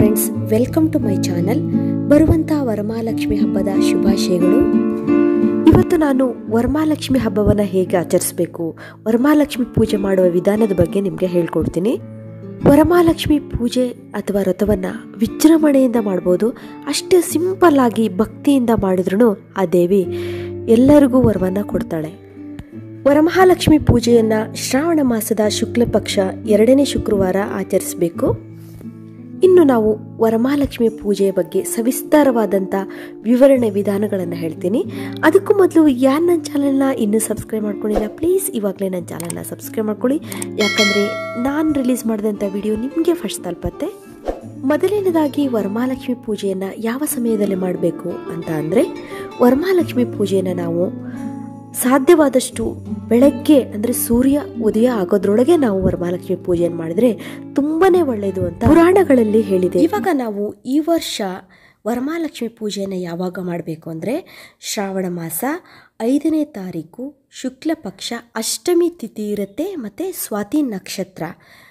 Friends welcome to my channel ಬರುವಂಥ ವರಮಹಾಲಕ್ಷ್ಮಿ ಹಬ್ಬದ ಶುಭಾಶಯಗಳು ಇವತ್ತು ನಾನು ವರಮಹಾಲಕ್ಷ್ಮಿ ಹಬ್ಬವನ್ನು ಹೇಗೆ ಆಚರಿಸಬೇಕು ವರಮಹಾಲಕ್ಷ್ಮಿ ಪೂಜೆ ಮಾಡುವ ವಿಧಾನದ ಬಗ್ಗೆ ನಿಮಗೆ ಹೇಳ್ಕೊಡ್ತೀನಿ ವರಮಹಾಲಕ್ಷ್ಮಿ ಪೂಜೆ ಅಥವಾ ವ್ರತವನ್ನು ವಿಜೃಂಭಣೆಯಿಂದ ಮಾಡ್ಬೋದು ಅಷ್ಟೇ ಸಿಂಪಲ್ ಆಗಿ ಭಕ್ತಿಯಿಂದ ಮಾಡಿದ್ರೂ ಆ ದೇವಿ ಎಲ್ಲರಿಗೂ ವರವನ್ನು ಕೊಡ್ತಾಳೆ ವರಮಹಾಲಕ್ಷ್ಮಿ ಪೂಜೆಯನ್ನು ಶ್ರಾವಣ ಮಾಸದ ಶುಕ್ಲ ಪಕ್ಷ ಎರಡನೇ ಶುಕ್ರವಾರ ಆಚರಿಸಬೇಕು ಇನ್ನು ನಾವು ವರಮಹಾಲಕ್ಷ್ಮಿ ಪೂಜೆಯ ಬಗ್ಗೆ ಸವಿಸ್ತಾರವಾದಂಥ ವಿವರಣೆ ವಿಧಾನಗಳನ್ನು ಹೇಳ್ತೀನಿ ಅದಕ್ಕೂ ಮೊದಲು ಯಾರು ನನ್ನ ಚಾನಲ್ನ ಇನ್ನೂ ಸಬ್ಸ್ಕ್ರೈಬ್ ಮಾಡ್ಕೊಂಡಿಲ್ಲ ಪ್ಲೀಸ್ ಇವಾಗಲೇ ನನ್ನ ಚಾನಲ್ನ ಸಬ್ಸ್ಕ್ರೈಬ್ ಮಾಡ್ಕೊಳ್ಳಿ ಯಾಕಂದರೆ ನಾನು ರಿಲೀಸ್ ಮಾಡಿದಂಥ ವಿಡಿಯೋ ನಿಮಗೆ ಫಸ್ಟ್ ತಲುಪತ್ತೆ ಮೊದಲನೇದಾಗಿ ವರಮಹಾಲಕ್ಷ್ಮಿ ಪೂಜೆಯನ್ನು ಯಾವ ಸಮಯದಲ್ಲಿ ಮಾಡಬೇಕು ಅಂತ ಅಂದರೆ ವರಮಹಾಲಕ್ಷ್ಮಿ ಪೂಜೆಯನ್ನು ನಾವು ಸಾಧ್ಯವಾದಷ್ಟು ಬೆಳಗ್ಗೆ ಅಂದರೆ ಸೂರ್ಯ ಉದಯ ಆಗೋದ್ರೊಳಗೆ ನಾವು ವರಮಹಾಲಕ್ಷ್ಮಿ ಪೂಜೆಯನ್ನು ಮಾಡಿದ್ರೆ ತುಂಬಾನೇ ಒಳ್ಳೆಯದು ಅಂತ ಪುರಾಣಗಳಲ್ಲಿ ಹೇಳಿದೆ ಇವಾಗ ನಾವು ಈ ವರ್ಷ ವರಮಹಾಲಕ್ಷ್ಮಿ ಪೂಜೆಯನ್ನು ಯಾವಾಗ ಮಾಡಬೇಕು ಅಂದರೆ ಶ್ರಾವಣ ಮಾಸ ಐದನೇ ತಾರೀಕು ಶುಕ್ಲ ಪಕ್ಷ ಅಷ್ಟಮಿ ತಿಥಿ ಇರುತ್ತೆ ಮತ್ತು ಸ್ವಾತಿ ನಕ್ಷತ್ರ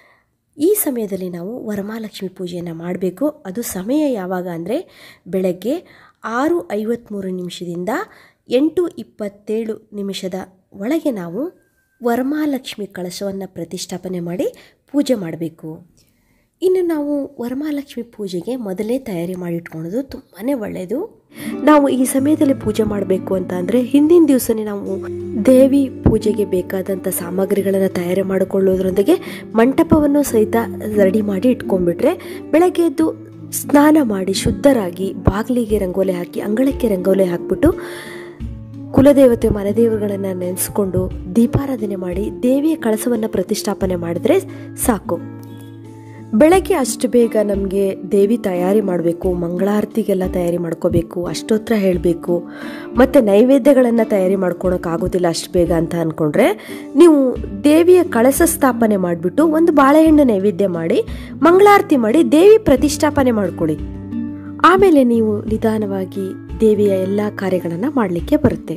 ಈ ಸಮಯದಲ್ಲಿ ನಾವು ವರಮಹಾಲಕ್ಷ್ಮಿ ಪೂಜೆಯನ್ನು ಮಾಡಬೇಕು ಅದು ಸಮಯ ಯಾವಾಗ ಅಂದರೆ ಬೆಳಗ್ಗೆ ಆರು ಐವತ್ತ್ಮೂರು ನಿಮಿಷದಿಂದ ಎಂಟು ಇಪ್ಪತ್ತೇಳು ನಿಮಿಷದ ಒಳಗೆ ನಾವು ವರಮಹಾಲಕ್ಷ್ಮಿ ಕಳಶವನ್ನು ಪ್ರತಿಷ್ಠಾಪನೆ ಮಾಡಿ ಪೂಜೆ ಮಾಡಬೇಕು ಇನ್ನು ನಾವು ವರಮಹಾಲಕ್ಷ್ಮಿ ಪೂಜೆಗೆ ಮೊದಲೇ ತಯಾರಿ ಮಾಡಿಟ್ಕೊಳ್ಳೋದು ತುಂಬಾ ಒಳ್ಳೆಯದು ನಾವು ಈ ಸಮಯದಲ್ಲಿ ಪೂಜೆ ಮಾಡಬೇಕು ಅಂತ ಅಂದರೆ ಹಿಂದಿನ ದಿವಸನೇ ನಾವು ದೇವಿ ಪೂಜೆಗೆ ಬೇಕಾದಂಥ ಸಾಮಗ್ರಿಗಳನ್ನು ತಯಾರಿ ಮಾಡಿಕೊಳ್ಳೋದ್ರೊಂದಿಗೆ ಮಂಟಪವನ್ನು ಸಹಿತ ರೆಡಿ ಮಾಡಿ ಇಟ್ಕೊಂಡ್ಬಿಟ್ರೆ ಬೆಳಗ್ಗೆ ಎದ್ದು ಸ್ನಾನ ಮಾಡಿ ಶುದ್ಧರಾಗಿ ಬಾಗಿಲಿಗೆ ರಂಗೋಲಿ ಹಾಕಿ ಅಂಗಳಕ್ಕೆ ರಂಗೋಲಿ ಹಾಕ್ಬಿಟ್ಟು ಕುಲದೇವತೆ ಮನೆದೇವರುಗಳನ್ನು ನೆನೆಸ್ಕೊಂಡು ದೀಪಾರಾಧನೆ ಮಾಡಿ ದೇವಿಯ ಕಳಸವನ್ನು ಪ್ರತಿಷ್ಠಾಪನೆ ಮಾಡಿದ್ರೆ ಸಾಕು ಬೆಳಗ್ಗೆ ಅಷ್ಟು ಬೇಗ ನಮಗೆ ದೇವಿ ತಯಾರಿ ಮಾಡಬೇಕು ಮಂಗಳಾರತಿಗೆಲ್ಲ ತಯಾರಿ ಮಾಡ್ಕೋಬೇಕು ಅಷ್ಟೋತ್ರ ಹೇಳಬೇಕು ಮತ್ತು ನೈವೇದ್ಯಗಳನ್ನು ತಯಾರಿ ಮಾಡ್ಕೊಳಕ್ಕಾಗೋದಿಲ್ಲ ಅಷ್ಟು ಬೇಗ ಅಂತ ಅಂದ್ಕೊಂಡ್ರೆ ನೀವು ದೇವಿಯ ಕಳಸ ಸ್ಥಾಪನೆ ಮಾಡಿಬಿಟ್ಟು ಒಂದು ಬಾಳೆಹಣ್ಣು ನೈವೇದ್ಯ ಮಾಡಿ ಮಂಗಳಾರತಿ ಮಾಡಿ ದೇವಿ ಪ್ರತಿಷ್ಠಾಪನೆ ಮಾಡ್ಕೊಳ್ಳಿ ಆಮೇಲೆ ನೀವು ನಿಧಾನವಾಗಿ ದೇವಿಯ ಎಲ್ಲ ಕಾರ್ಯಗಳನ್ನು ಮಾಡಲಿಕ್ಕೆ ಬರುತ್ತೆ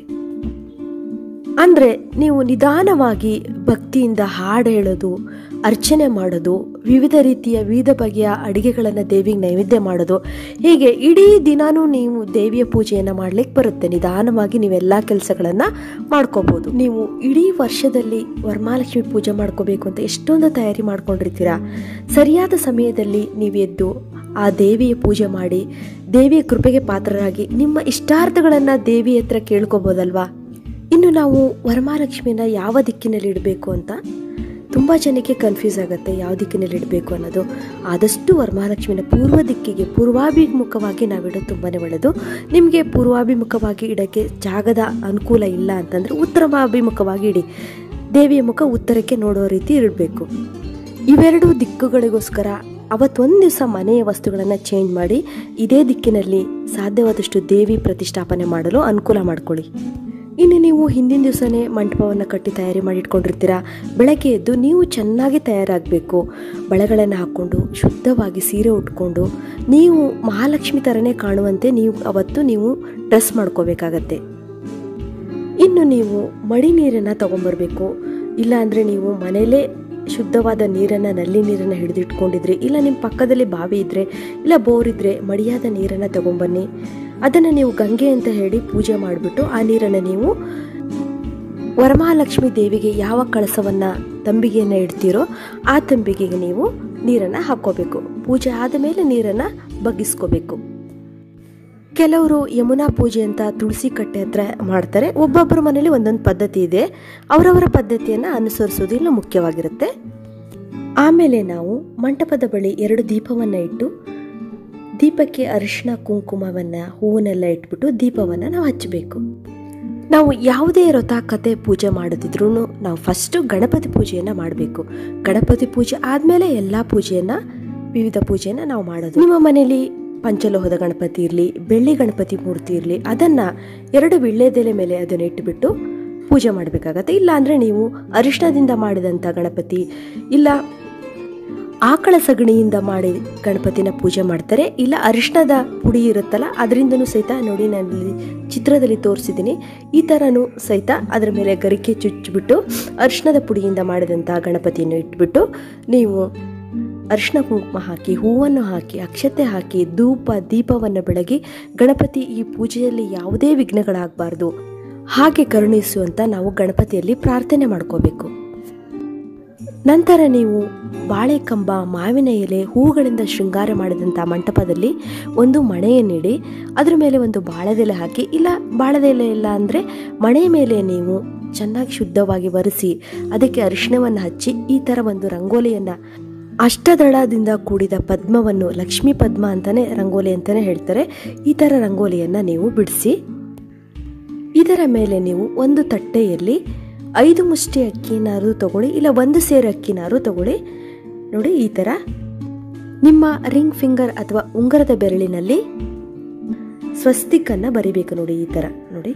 ಅಂದರೆ ನೀವು ನಿಧಾನವಾಗಿ ಭಕ್ತಿಯಿಂದ ಹಾಡು ಹೇಳೋದು ಅರ್ಚನೆ ಮಾಡೋದು ವಿವಿಧ ರೀತಿಯ ವಿವಿಧ ಬಗೆಯ ಅಡುಗೆಗಳನ್ನು ದೇವಿಗೆ ನೈವೇದ್ಯ ಮಾಡೋದು ಹೀಗೆ ಇಡೀ ದಿನಾನೂ ನೀವು ದೇವಿಯ ಪೂಜೆಯನ್ನು ಮಾಡಲಿಕ್ಕೆ ಬರುತ್ತೆ ನಿಧಾನವಾಗಿ ನೀವೆಲ್ಲ ಕೆಲಸಗಳನ್ನು ಮಾಡ್ಕೋಬೋದು ನೀವು ಇಡೀ ವರ್ಷದಲ್ಲಿ ವರಮಹಾಲಕ್ಷ್ಮಿ ಪೂಜೆ ಮಾಡ್ಕೋಬೇಕು ಅಂತ ಎಷ್ಟೊಂದು ತಯಾರಿ ಮಾಡ್ಕೊಂಡಿರ್ತೀರಾ ಸರಿಯಾದ ಸಮಯದಲ್ಲಿ ನೀವು ಎದ್ದು ಆ ದೇವಿಯ ಪೂಜೆ ಮಾಡಿ ದೇವಿಯ ಕೃಪೆಗೆ ಪಾತ್ರರಾಗಿ ನಿಮ್ಮ ಇಷ್ಟಾರ್ಥಗಳನ್ನು ದೇವಿ ಹತ್ರ ಕೇಳ್ಕೊಬೋದಲ್ವಾ ಇನ್ನು ನಾವು ವರಮಹಾಲಕ್ಷ್ಮಿನ ಯಾವ ದಿಕ್ಕಿನಲ್ಲಿ ಇಡಬೇಕು ಅಂತ ತುಂಬ ಜನಕ್ಕೆ ಕನ್ಫ್ಯೂಸ್ ಆಗುತ್ತೆ ಯಾವ ದಿಕ್ಕಿನಲ್ಲಿ ಇಡಬೇಕು ಅನ್ನೋದು ಆದಷ್ಟು ವರಮಹಾಲಕ್ಷ್ಮಿನ ಪೂರ್ವ ದಿಕ್ಕಿಗೆ ಪೂರ್ವಾಭಿಮುಖವಾಗಿ ನಾವಿಡೋದು ತುಂಬಾ ಒಳ್ಳೆಯದು ನಿಮಗೆ ಪೂರ್ವಾಭಿಮುಖವಾಗಿ ಇಡೋಕ್ಕೆ ಜಾಗದ ಅನುಕೂಲ ಇಲ್ಲ ಅಂತಂದರೆ ಉತ್ತರಾಭಿಮುಖವಾಗಿ ಇಡಿ ದೇವಿಯ ಮುಖ ಉತ್ತರಕ್ಕೆ ನೋಡೋ ರೀತಿ ಇರಬೇಕು ಇವೆರಡು ದಿಕ್ಕುಗಳಿಗೋಸ್ಕರ ಅವತ್ತೊಂದು ದಿವಸ ಮನೆಯ ವಸ್ತುಗಳನ್ನು ಚೇಂಜ್ ಮಾಡಿ ಇದೇ ದಿಕ್ಕಿನಲ್ಲಿ ಸಾಧ್ಯವಾದಷ್ಟು ದೇವಿ ಪ್ರತಿಷ್ಠಾಪನೆ ಮಾಡಲು ಅನುಕೂಲ ಮಾಡಿಕೊಳ್ಳಿ ಇನ್ನು ನೀವು ಹಿಂದಿನ ದಿವಸನೇ ಮಂಟಪವನ್ನು ಕಟ್ಟಿ ತಯಾರಿ ಮಾಡಿ ಇಟ್ಕೊಂಡಿರ್ತೀರಾ ಬೆಳಗ್ಗೆ ಎದ್ದು ನೀವು ಚೆನ್ನಾಗಿ ತಯಾರಾಗಬೇಕು ಬಳೆಗಳನ್ನು ಹಾಕ್ಕೊಂಡು ಶುದ್ಧವಾಗಿ ಸೀರೆ ಉಟ್ಕೊಂಡು ನೀವು ಮಹಾಲಕ್ಷ್ಮಿ ಥರನೇ ಕಾಣುವಂತೆ ನೀವು ಅವತ್ತು ನೀವು ಡ್ರೆಸ್ ಮಾಡ್ಕೋಬೇಕಾಗತ್ತೆ ಇನ್ನು ನೀವು ಮಡಿ ನೀರನ್ನು ತೊಗೊಂಬರ್ಬೇಕು ಇಲ್ಲಾಂದರೆ ನೀವು ಮನೆಯಲ್ಲೇ ಶುದ್ಧವಾದ ನೀರನ್ನು ನಲ್ಲಿ ನೀರನ್ನು ಹಿಡಿದಿಟ್ಕೊಂಡಿದ್ರಿ ಇಲ್ಲ ನಿಮ್ಮ ಪಕ್ಕದಲ್ಲಿ ಬಾವಿ ಇದ್ದರೆ ಇಲ್ಲ ಬೋರ್ ಇದ್ದರೆ ಮಡಿಯಾದ ನೀರನ್ನು ತಗೊಂಬನ್ನಿ ಅದನ್ನು ನೀವು ಗಂಗೆ ಅಂತ ಹೇಳಿ ಪೂಜೆ ಮಾಡಿಬಿಟ್ಟು ಆ ನೀರನ್ನು ನೀವು ವರಮಹಾಲಕ್ಷ್ಮಿ ದೇವಿಗೆ ಯಾವ ಕಳಸವನ್ನು ತಂಬಿಗೆಯನ್ನು ಇಡ್ತೀರೋ ಆ ತಂಬಿಗೆಗೆ ನೀವು ನೀರನ್ನು ಹಾಕ್ಕೋಬೇಕು ಪೂಜೆ ಆದ ಮೇಲೆ ನೀರನ್ನು ಬಗ್ಗಿಸ್ಕೋಬೇಕು ಕೆಲವರು ಯಮುನಾ ಪೂಜೆ ಅಂತ ತುಳಸಿ ಕಟ್ಟೆ ಹತ್ರ ಮಾಡ್ತಾರೆ ಒಬ್ಬೊಬ್ಬರ ಮನೇಲಿ ಒಂದೊಂದು ಪದ್ಧತಿ ಇದೆ ಅವರವರ ಪದ್ಧತಿಯನ್ನು ಅನುಸರಿಸೋದು ಇಲ್ಲ ಮುಖ್ಯವಾಗಿರುತ್ತೆ ಆಮೇಲೆ ನಾವು ಮಂಟಪದ ಬಳಿ ಎರಡು ದೀಪವನ್ನು ಇಟ್ಟು ದೀಪಕ್ಕೆ ಅರಿಶಿನ ಕುಂಕುಮವನ್ನು ಹೂವನ್ನೆಲ್ಲ ಇಟ್ಬಿಟ್ಟು ದೀಪವನ್ನು ನಾವು ಹಚ್ಚಬೇಕು ನಾವು ಯಾವುದೇ ವ್ರತ ಕತೆ ಪೂಜೆ ಮಾಡೋದಿದ್ರೂ ನಾವು ಫಸ್ಟು ಗಣಪತಿ ಪೂಜೆಯನ್ನು ಮಾಡಬೇಕು ಗಣಪತಿ ಪೂಜೆ ಆದಮೇಲೆ ಎಲ್ಲ ಪೂಜೆಯನ್ನು ವಿವಿಧ ಪೂಜೆಯನ್ನು ನಾವು ಮಾಡೋದು ನಿಮ್ಮ ಮನೇಲಿ ಪಂಚಲೋಹದ ಗಣಪತಿ ಇರಲಿ ಬೆಳ್ಳಿ ಗಣಪತಿ ಮೂರ್ತಿ ಇರಲಿ ಅದನ್ನು ಎರಡು ವಿಳ್ಳೆದೆಲೆ ಮೇಲೆ ಅದನ್ನು ಇಟ್ಟುಬಿಟ್ಟು ಪೂಜೆ ಮಾಡಬೇಕಾಗತ್ತೆ ಇಲ್ಲ ಅಂದರೆ ನೀವು ಅರಿಶಿಣದಿಂದ ಮಾಡಿದಂಥ ಗಣಪತಿ ಇಲ್ಲ ಆಕಳ ಸಗಣಿಯಿಂದ ಮಾಡಿ ಗಣಪತಿನ ಪೂಜೆ ಮಾಡ್ತಾರೆ ಇಲ್ಲ ಅರಿಶಿಣದ ಪುಡಿ ಇರುತ್ತಲ್ಲ ಅದರಿಂದನೂ ಸಹಿತ ನೋಡಿ ನಾನು ಇಲ್ಲಿ ಚಿತ್ರದಲ್ಲಿ ತೋರಿಸಿದ್ದೀನಿ ಈ ಥರನೂ ಸಹಿತ ಅದರ ಮೇಲೆ ಗರಿಕೆ ಚುಚ್ಚಿಬಿಟ್ಟು ಅರಿಶಿಣದ ಪುಡಿಯಿಂದ ಮಾಡಿದಂಥ ಗಣಪತಿಯನ್ನು ಇಟ್ಬಿಟ್ಟು ನೀವು ಅರಿಶಿನ ಕುಂಕುಮ ಹಾಕಿ ಹೂವನ್ನು ಹಾಕಿ ಅಕ್ಷತೆ ಹಾಕಿ ಧೂಪ ದೀಪವನ್ನು ಬೆಳಗಿ ಗಣಪತಿ ಈ ಪೂಜೆಯಲ್ಲಿ ಯಾವುದೇ ವಿಘ್ನಗಳಾಗಬಾರ್ದು ಹಾಗೆ ಕರುಣಿಸುವಂತ ನಾವು ಗಣಪತಿಯಲ್ಲಿ ಪ್ರಾರ್ಥನೆ ಮಾಡ್ಕೋಬೇಕು ನಂತರ ನೀವು ಬಾಳೆಕಂಬ ಮಾವಿನ ಎಲೆ ಹೂಗಳಿಂದ ಶೃಂಗಾರ ಮಾಡಿದಂಥ ಮಂಟಪದಲ್ಲಿ ಒಂದು ಮಣೆಯನ್ನಿಡಿ ಅದ್ರ ಮೇಲೆ ಒಂದು ಬಾಳೆದೆಲೆ ಹಾಕಿ ಇಲ್ಲ ಬಾಳೆದೆಲೆ ಇಲ್ಲ ಅಂದರೆ ಮಣೆಯ ಮೇಲೆ ನೀವು ಚೆನ್ನಾಗಿ ಶುದ್ಧವಾಗಿ ಒರೆಸಿ ಅದಕ್ಕೆ ಅರಿಶಿಣವನ್ನು ಹಚ್ಚಿ ಈ ಥರ ಒಂದು ರಂಗೋಲಿಯನ್ನು ಅಷ್ಟದಳದಿಂದ ಕೂಡಿದ ಪದ್ಮವನ್ನು ಲಕ್ಷ್ಮೀ ಪದ್ಮ ಅಂತಲೇ ರಂಗೋಲಿ ಅಂತಲೇ ಹೇಳ್ತಾರೆ ಈ ಥರ ರಂಗೋಲಿಯನ್ನು ನೀವು ಬಿಡಿಸಿ ಇದರ ಮೇಲೆ ನೀವು ಒಂದು ತಟ್ಟೆಯಲ್ಲಿ ಐದು ಮುಷ್ಟಿ ಅಕ್ಕಿನಾರು ತಗೊಳ್ಳಿ ಇಲ್ಲ ಒಂದು ಸೇರು ಅಕ್ಕಿನಾರು ತಗೊಳ್ಳಿ ನೋಡಿ ಈ ಥರ ನಿಮ್ಮ ರಿಂಗ್ ಫಿಂಗರ್ ಅಥವಾ ಉಂಗರದ ಬೆರಳಿನಲ್ಲಿ ಸ್ವಸ್ತಿಕನ್ನು ಬರಿಬೇಕು ನೋಡಿ ಈ ಥರ ನೋಡಿ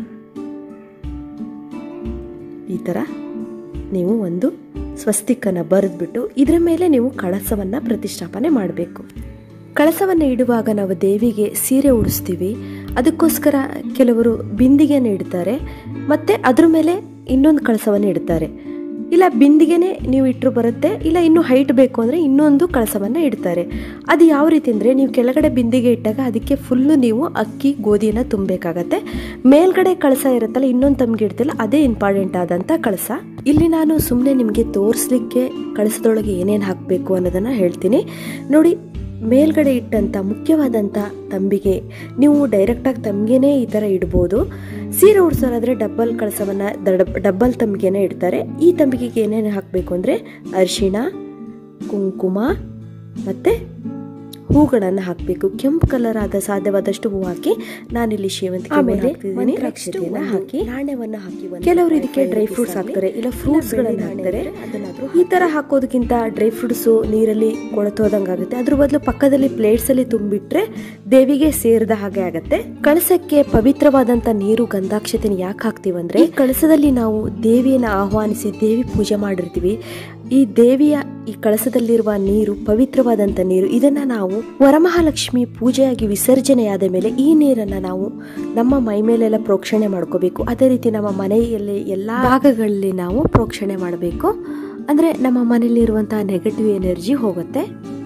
ಈ ಥರ ನೀವು ಒಂದು ಸ್ವಸ್ತಿಕನ್ನು ಬರೆದ್ಬಿಟ್ಟು ಇದರ ಮೇಲೆ ನೀವು ಕಳಸವನ್ನು ಪ್ರತಿಷ್ಠಾಪನೆ ಮಾಡಬೇಕು ಕಳಸವನ್ನು ಇಡುವಾಗ ನಾವು ದೇವಿಗೆ ಸೀರೆ ಉಡಿಸ್ತೀವಿ ಅದಕ್ಕೋಸ್ಕರ ಕೆಲವರು ಬಿಂದಿಗೆಯನ್ನು ಇಡ್ತಾರೆ ಮತ್ತು ಅದ್ರ ಮೇಲೆ ಇನ್ನೊಂದು ಕಳಸವನ್ನು ಇಡ್ತಾರೆ ಇಲ್ಲ ಬಿಂದಿಗೆನೇ ನೀವು ಇಟ್ಟರು ಬರುತ್ತೆ ಇಲ್ಲ ಇನ್ನೂ ಹೈಟ್ ಬೇಕು ಅಂದರೆ ಇನ್ನೊಂದು ಕಳಸವನ್ನು ಇಡ್ತಾರೆ ಅದು ಯಾವ ರೀತಿ ಅಂದರೆ ನೀವು ಕೆಳಗಡೆ ಬಿಂದಿಗೆ ಇಟ್ಟಾಗ ಅದಕ್ಕೆ ಫುಲ್ಲು ನೀವು ಅಕ್ಕಿ ಗೋಧಿಯನ್ನು ತುಂಬಬೇಕಾಗತ್ತೆ ಮೇಲ್ಗಡೆ ಕಳಸ ಇರುತ್ತಲ್ಲ ಇನ್ನೊಂದು ತಮ್ಗೆ ಇಡ್ತಿಲ್ಲ ಅದೇ ಇಂಪಾರ್ಟೆಂಟ್ ಆದಂಥ ಕಳಸ ಇಲ್ಲಿ ನಾನು ಸುಮ್ಮನೆ ನಿಮಗೆ ತೋರಿಸ್ಲಿಕ್ಕೆ ಕಳಸದೊಳಗೆ ಏನೇನು ಹಾಕಬೇಕು ಅನ್ನೋದನ್ನು ಹೇಳ್ತೀನಿ ನೋಡಿ ಮೇಲ್ಗಡೆ ಇಟ್ಟಂಥ ಮುಖ್ಯವಾದಂಥ ತಂಬಿಗೆ ನೀವು ಡೈರೆಕ್ಟಾಗಿ ತಂಬಿಗೆನೇ ಈ ಥರ ಇಡ್ಬೋದು ಸೀರೆ ಉಡ್ಸೋರಾದರೆ ಡಬ್ಬಲ್ ಕಳಸವನ್ನು ಡಬ್ಬಲ್ ತಂಬಿಗೆನೇ ಇಡ್ತಾರೆ ಈ ತಂಬಿಗೆಗೆ ಏನೇನು ಹಾಕಬೇಕು ಅಂದರೆ ಅರಿಶಿಣ ಕುಂಕುಮ ಮತ್ತು ಹೂಗಳನ್ನು ಹಾಕಬೇಕು ಕೆಂಪು ಕಲರ್ ಆದ ಸಾಧ್ಯವಾದಷ್ಟು ಹೂ ಹಾಕಿ ನಾನಿಲ್ಲಿ ಸೇವಂತಿಗೆ ಆಮೇಲೆ ಮಂತ್ರಾಕ್ಷತೆಯನ್ನು ಹಾಕಿ ನಾಣ್ಯವನ್ನು ಹಾಕಿ ಕೆಲವರು ಇದಕ್ಕೆ ಡ್ರೈ ಫ್ರೂಟ್ಸ್ ಹಾಕ್ತಾರೆ ಇಲ್ಲ ಫ್ರೂಟ್ಸ್ ಗಳನ್ನ ಹಾಕ್ತಾರೆ ಈ ತರ ಹಾಕೋದಕ್ಕಿಂತ ಡ್ರೈ ಫ್ರೂಟ್ಸು ನೀರಲ್ಲಿ ಕೊಳತೋದಂಗೆ ಆಗುತ್ತೆ ಅದ್ರ ಬದಲು ಪಕ್ಕದಲ್ಲಿ ಪ್ಲೇಟ್ಸ್ ಅಲ್ಲಿ ತುಂಬಿಟ್ರೆ ದೇವಿಗೆ ಸೇರಿದ ಹಾಗೆ ಆಗತ್ತೆ ಕಳಸಕ್ಕೆ ಪವಿತ್ರವಾದಂತ ನೀರು ಗಂಧಾಕ್ಷತೆನ ಯಾಕೆ ಹಾಕ್ತೀವಿ ಅಂದ್ರೆ ಈ ಕಳಸದಲ್ಲಿ ನಾವು ದೇವಿಯನ್ನ ಆಹ್ವಾನಿಸಿ ದೇವಿ ಪೂಜೆ ಮಾಡಿರ್ತೀವಿ ಈ ದೇವಿಯ ಈ ಕಳಸದಲ್ಲಿರುವ ನೀರು ಪವಿತ್ರವಾದಂಥ ನೀರು ಇದನ್ನ ನಾವು ವರಮಹಾಲಕ್ಷ್ಮಿ ಪೂಜೆಯಾಗಿ ವಿಸರ್ಜನೆಯಾದ ಮೇಲೆ ಈ ನೀರನ್ನ ನಾವು ನಮ್ಮ ಮೈ ಮೇಲೆಲ್ಲ ಪ್ರೋಕ್ಷಣೆ ಮಾಡ್ಕೋಬೇಕು ಅದೇ ರೀತಿ ನಮ್ಮ ಮನೆಯಲ್ಲಿ ಎಲ್ಲ ಭಾಗಗಳಲ್ಲಿ ನಾವು ಪ್ರೋಕ್ಷಣೆ ಮಾಡಬೇಕು ಅಂದ್ರೆ ನಮ್ಮ ಮನೆಯಲ್ಲಿರುವಂತಹ ನೆಗೆಟಿವ್ ಎನರ್ಜಿ ಹೋಗುತ್ತೆ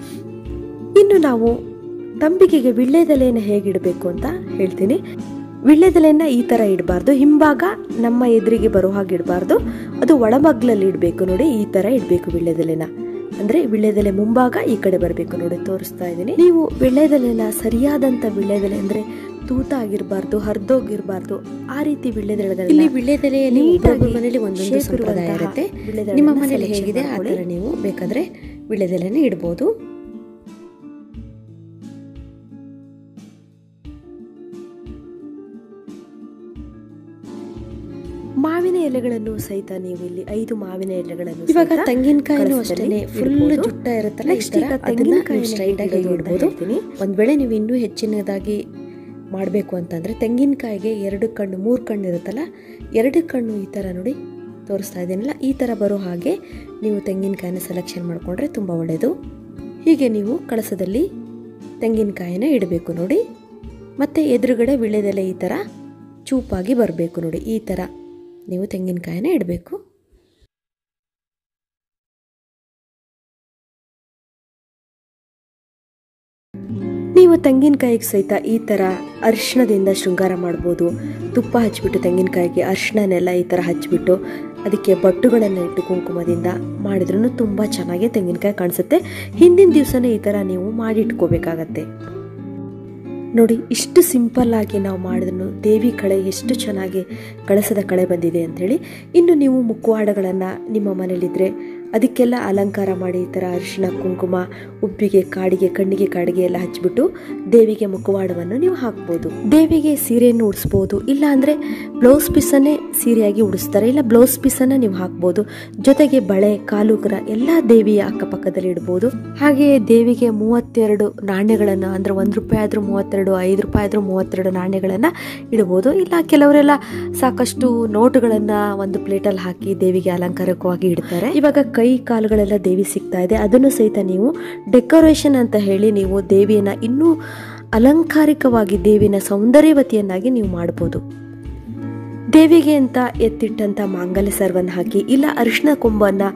ಇನ್ನು ನಾವು ತಂಬಿಗೆಗೆ ವಿಳ್ಳೆದೆಲೆಯನ್ನು ಹೇಗಿಡಬೇಕು ಅಂತ ಹೇಳ್ತೀನಿ ವಿಳ್ಳೆದೆಲೆಯನ್ನು ಈ ಥರ ಇಡಬಾರ್ದು ಹಿಂಭಾಗ ನಮ್ಮ ಎದುರಿಗೆ ಬರೋ ಹಾಗೆ ಇಡಬಾರ್ದು ಅದು ಒಳಮಗ್ಲಲ್ಲಿ ಇಡಬೇಕು ನೋಡಿ ಈ ಥರ ಇಡಬೇಕು ವಿಳ್ಳೆದೆಲೆನ ಅಂದರೆ ವಿಳ್ಳೆದೆಲೆ ಮುಂಭಾಗ ಈ ಕಡೆ ಬರಬೇಕು ನೋಡಿ ತೋರಿಸ್ತಾ ಇದ್ದೀನಿ ನೀವು ವಿಳ್ಳೆದೆಲೆನ ಸರಿಯಾದಂಥ ವಿಳ್ಳೆದೆಲೆ ಅಂದರೆ ತೂತ ಆಗಿರಬಾರ್ದು ಹರಿದೋಗಿರಬಾರ್ದು ಆ ರೀತಿ ವಿಳ್ಳೆದೆಲೆಗಳನ್ನ ಇಲ್ಲಿ ವಿಳ್ಳೆದೆಲೆಯಲ್ಲಿ ನೀಟಾಗಿ ಒಬ್ಬೊಬ್ಬರ ಮನೇಲಿ ಒಂದೊಂದು shape ಸಂಪ್ರದಾಯ ಇರುವಂತಹ ಇರುತ್ತೆ ವಿಳ್ಳೆದೆಲೆನ ನಿಮ್ಮ ಮನೇಲಿ selection ಹೇಗಿದೆ ಆ ಮಾಡ್ಕೊಳ್ಳಿ. ಥರ ನೀವು ಬೇಕಾದ್ರೆ ವಿಳ್ಳೆದೆಲೆನ ಇಡ್ಬೋದು ಮಾವಿನ ಎಲೆಗಳನ್ನು ಸಹಿತ ನೀವು ಇಲ್ಲಿ ಐದು ಮಾವಿನ ಎಲೆಗಳನ್ನು ಇವಾಗ ಸಹಿತ ತೆಂಗಿನಕಾಯಿನೂ ಕಳಸದಲ್ಲಿ ಅಷ್ಟೇ ಫುಲ್ ಇಡ್ಬೋದು. ಜುಟ್ಟ ಇರುತ್ತಲ್ಲ Next ಈಗ ಅದನ್ನ ತೆಂಗಿನಕಾಯಿನ ಸ್ಟ್ರೈಟ್ ಆಗಿ ಹೇಗೆ ಇಡೋದು ಅಂತ ಇಡ್ಬೋದು ಹೇಳ್ತೀನಿ. ಒಂದ್ ವೇಳೆ ನೀವು ಇನ್ನೂ ಹೆಚ್ಚಿನದಾಗಿ ಮಾಡಬೇಕು ಅಂತಂದ್ರೆ ತೆಂಗಿನಕಾಯಿಗೆ ಎರಡು ಕಣ್ಣು ಮೂರು ಕಣ್ಣು ಇರುತ್ತಲ್ಲ ಎರಡು ಕಣ್ಣು ಈ ಥರ ನೋಡಿ ತೋರಿಸ್ತಾ ಇದ್ದೀನಲ್ಲ ಈ ಥರ ಬರೋ ಹಾಗೆ ನೀವು ತೆಂಗಿನಕಾಯಿನ ಸೆಲೆಕ್ಷನ್ ಮಾಡಿಕೊಂಡ್ರೆ ತುಂಬ ಒಳ್ಳೆಯದು ಹೀಗೆ ನೀವು ಕಳಸದಲ್ಲಿ ತೆಂಗಿನಕಾಯಿನ ಇಡಬೇಕು ನೋಡಿ ಮತ್ತು ಎದುರುಗಡೆ ವಿಳ್ಳೆದೆಲೆ ಈ ಥರ ಚೂಪಾಗಿ ಬರಬೇಕು ನೋಡಿ ಈ ಥರ ನೀವು ತೆಂಗಿನಕಾಯಿನ ಇಡಬೇಕು ನೀವು ತೆಂಗಿನಕಾಯಿಗೆ ಸಹಿತ ಈ ಥರ ಅರಿಶಿಣದಿಂದ ಶೃಂಗಾರ ಮಾಡ್ಬೋದು ತುಪ್ಪ ಹಚ್ಬಿಟ್ಟು ತೆಂಗಿನಕಾಯಿಗೆ ಅರಿಶಿಣನೆಲ್ಲ ಈ ಥರ ಹಚ್ಬಿಟ್ಟು ಅದಕ್ಕೆ ಬಟ್ಟುಗಳನ್ನು ಇಟ್ಟು ಕುಂಕುಮದಿಂದ ಮಾಡಿದ್ರೂ ತುಂಬ ಚೆನ್ನಾಗಿ ತೆಂಗಿನಕಾಯಿ ಕಾಣಿಸುತ್ತೆ ಹಿಂದಿನ ದಿವಸನೇ ಈ ಥರ ನೀವು ಮಾಡಿಟ್ಕೋಬೇಕಾಗತ್ತೆ ನೋಡಿ ಇಷ್ಟು ಸಿಂಪಲ್ ಆಗಿ ನಾವು ಮಾಡಿದ್ರು ದೇವಿ ಕಳೆ ಎಷ್ಟು ಚೆನ್ನಾಗಿ ಕಳಸದ ಕಳೆ ಬಂದಿದೆ ಅಂಥೇಳಿ ಇನ್ನು ನೀವು ಮುಖವಾಡಗಳನ್ನು ನಿಮ್ಮ ಮನೇಲಿದ್ದರೆ ಅದಕ್ಕೆಲ್ಲ ಅಲಂಕಾರ ಮಾಡಿ ಈ ಥರ ಅರಿಶಿಣ ಕುಂಕುಮ ಉಬ್ಬಿಗೆ ಕಾಡಿಗೆ ಕಣ್ಣಿಗೆ ಕಾಡಿಗೆ ಎಲ್ಲ ಹಚ್ಬಿಟ್ಟು ದೇವಿಗೆ ಮುಖವಾಡವನ್ನು ನೀವು ಹಾಕ್ಬೋದು ದೇವಿಗೆ ಸೀರೆಯನ್ನು ಉಡಿಸ್ಬೋದು ಇಲ್ಲ ಅಂದರೆ ಬ್ಲೌಸ್ ಪೀಸನ್ನೇ ಸೀರೆಯಾಗಿ ಉಡಿಸ್ತಾರೆ ಇಲ್ಲ ಬ್ಲೌಸ್ ಪೀಸನ್ನು ನೀವು ಹಾಕ್ಬೋದು ಜೊತೆಗೆ ಬಳೆ ಕಾಲುಗ್ರ ಎಲ್ಲ ದೇವಿಯ ಅಕ್ಕಪಕ್ಕದಲ್ಲಿ ಇಡ್ಬೋದು ಹಾಗೆಯೇ ದೇವಿಗೆ ಮೂವತ್ತೆರಡು ನಾಣ್ಯಗಳನ್ನು ಅಂದರೆ ಒಂದು ರೂಪಾಯಿ ಆದರೂ ಮೂವತ್ತೆರಡು ಐದು ರೂಪಾಯಿ ಆದರೂ ಮೂವತ್ತೆರಡು ನಾಣ್ಯಗಳನ್ನು ಇಡ್ಬೋದು ಇಲ್ಲ ಕೆಲವರೆಲ್ಲ ಸಾಕಷ್ಟು ನೋಟುಗಳನ್ನು ಒಂದು ಪ್ಲೇಟಲ್ಲಿ ಹಾಕಿ ದೇವಿಗೆ ಅಲಂಕಾರಕವಾಗಿ ಇಡ್ತಾರೆ ಇವಾಗ ಕೈ ಕಾಲುಗಳೆಲ್ಲ ದೇವಿ ಸಿಗ್ತಾ ಇದೆ ಅದನ್ನು ಸಹಿತ ನೀವು ಡೆಕೋರೇಷನ್ ಅಂತ ಹೇಳಿ ನೀವು ದೇವಿಯನ್ನ ಇನ್ನೂ ಅಲಂಕಾರಿಕವಾಗಿ ದೇವಿನ ಸೌಂದರ್ಯವತಿಯನ್ನಾಗಿ ನೀವು ಮಾಡ್ಬೋದು ದೇವಿಗೆ ಅಂತ ಎತ್ತಿಟ್ಟಂಥ ಮಾಂಗಲ್ಯ ಸರ್ವನ್ನ ಹಾಕಿ ಇಲ್ಲ ಅರಿಶಿನ ಕೊಂಬನ್ನು